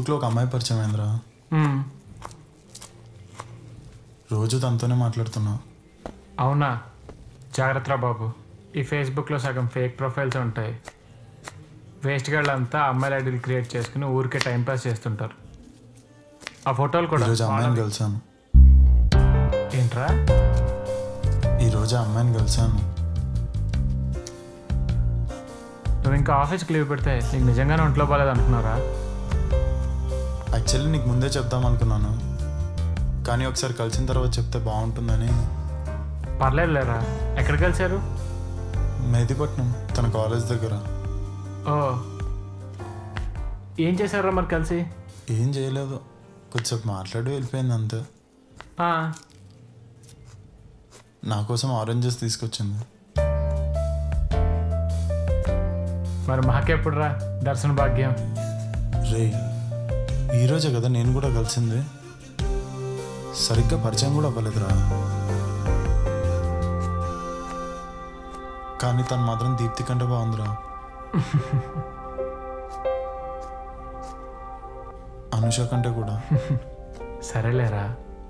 ఫేస్బుక్లో ఒక అమ్మాయి పరిచయం అయిందిరా మ్మ్. రోజు తనతోనే మాట్లాడుతున్నా అవునా జాగ్రత్త బాబు ఈ ఫేస్బుక్లో సగం ఫేక్ ప్రొఫైల్స్ ఉంటాయి వేస్ట్ గాళ్ళంతా అమ్మాయిల ఐడీలు క్రియేట్ చేసుకుని ఊరికే టైంపాస్ చేస్తుంటారు ఆ ఫోటోలు కూడా ఈరోజు ఆ అమ్మాయిని కలిశాను ఏంట్రా ఈరోజు ఆ అమ్మాయిని కలిశాను నువ్వు ఇంకా ఆఫీస్కి లీవ్ పెడితే నీకు నిజంగానే ఒంట్లో బాగాలేదు అనుకున్నారా యాక్చువల్లీ నీకు ముందే చెప్దాం అనుకున్నాను కానీ ఒకసారి కలిసిన తర్వాత చెప్తే బాగుంటుందని పర్లేదు లేరా ఎక్కడ కలిశారు మెహదీపట్నం తన కాలేజ్ దగ్గర ఓ ఏం చేశారా మరి కలిసి ఏం చేయలేదు కొద్దిసేపు మాట్లాడి వెళ్ళిపోయింది అంతే ఆ, నా కోసం ఆరెంజెస్ తీసుకొచ్చింది మరి మాకెప్పుడు రా దర్శన భాగ్యం రే ఈరోజే కదా నేను కూడా కలిసింది సరిగ్గా పరిచయం కూడా అవ్వలేదురా కానీ తను మాత్రం దీప్తి కంటే బాగుందిరా అనుష కంటే కూడా సరేలేరా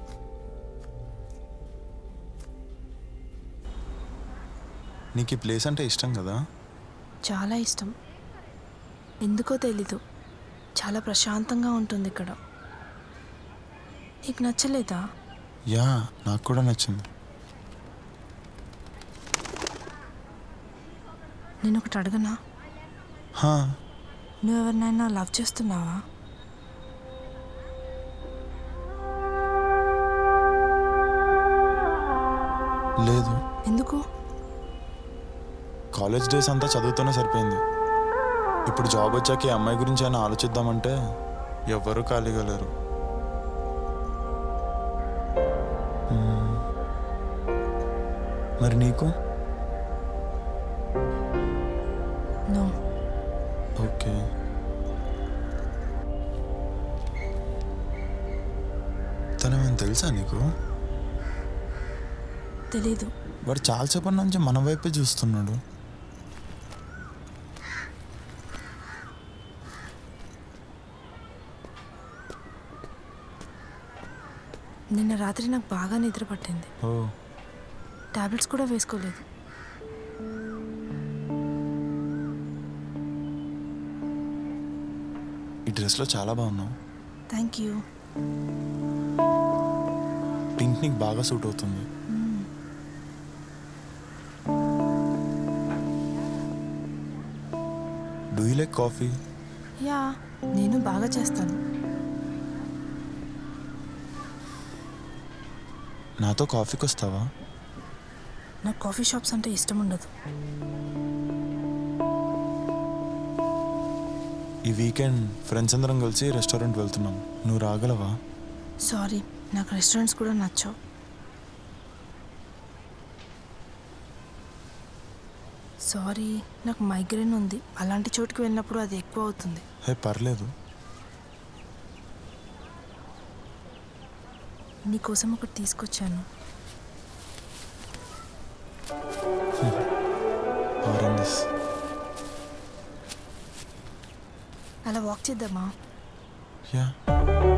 నీకు ఈ ప్లేస్ అంటే ఇష్టం కదా చాలా ఇష్టం ఎందుకో తెలీదు చాలా ప్రశాంతంగా ఉంటుంది ఇక్కడ నీకు నచ్చలేదా యా నాకు కూడా నచ్చింది నేను ఒకటి అడగనా హా, నువ్వు ఎవరినైనా లవ్ చేస్తున్నావా లేదు ఎందుకు కాలేజ్ డేస్ అంతా చదువుతూనే సరిపోయింది ఇప్పుడు జాబ్ వచ్చాక ఈ అమ్మాయి గురించి అయినా ఆలోచిద్దామంటే ఎవ్వరూ ఖాళీగా లేరు మ్మ్. మరి నీకు నో ఓకే తనేమైనా తెలుసా నీకు తెలీదు వాడు చాలాసేపటి నుంచి మన వైపే చూస్తున్నాడు నిన్న రాత్రి నాకు బాగా నిద్ర పట్టింది ఓ టాబ్లెట్స్ కూడా వేసుకోలేదు ఈ డ్రెస్లో చాలా బాగున్నావు థ్యాంక్ యూ పింక్ నీకు బాగా సూట్ అవుతుంది do you like coffee yeah నేను బాగా చేస్తాను నాతో కాఫీకి వస్తావా నాకు కాఫీ షాప్స్ అంటే ఇష్టం ఉండదు ఈ వీకెండ్ ఫ్రెండ్స్ అందరం కలిసి రెస్టారెంట్ వెళ్తున్నాం నువ్వు రాగలవా సారీ నాకు రెస్టారెంట్స్ కూడా నచ్చవు సారీ నాకు మైగ్రేన్ ఉంది అలాంటి చోటుకి వెళ్ళినప్పుడు అది ఎక్కువ అవుతుంది హే పర్లేదు నీకోసం ఒకటి తీసుకొచ్చాను ఆరెంజెస్ అలా వాక్ చేద్దామా యా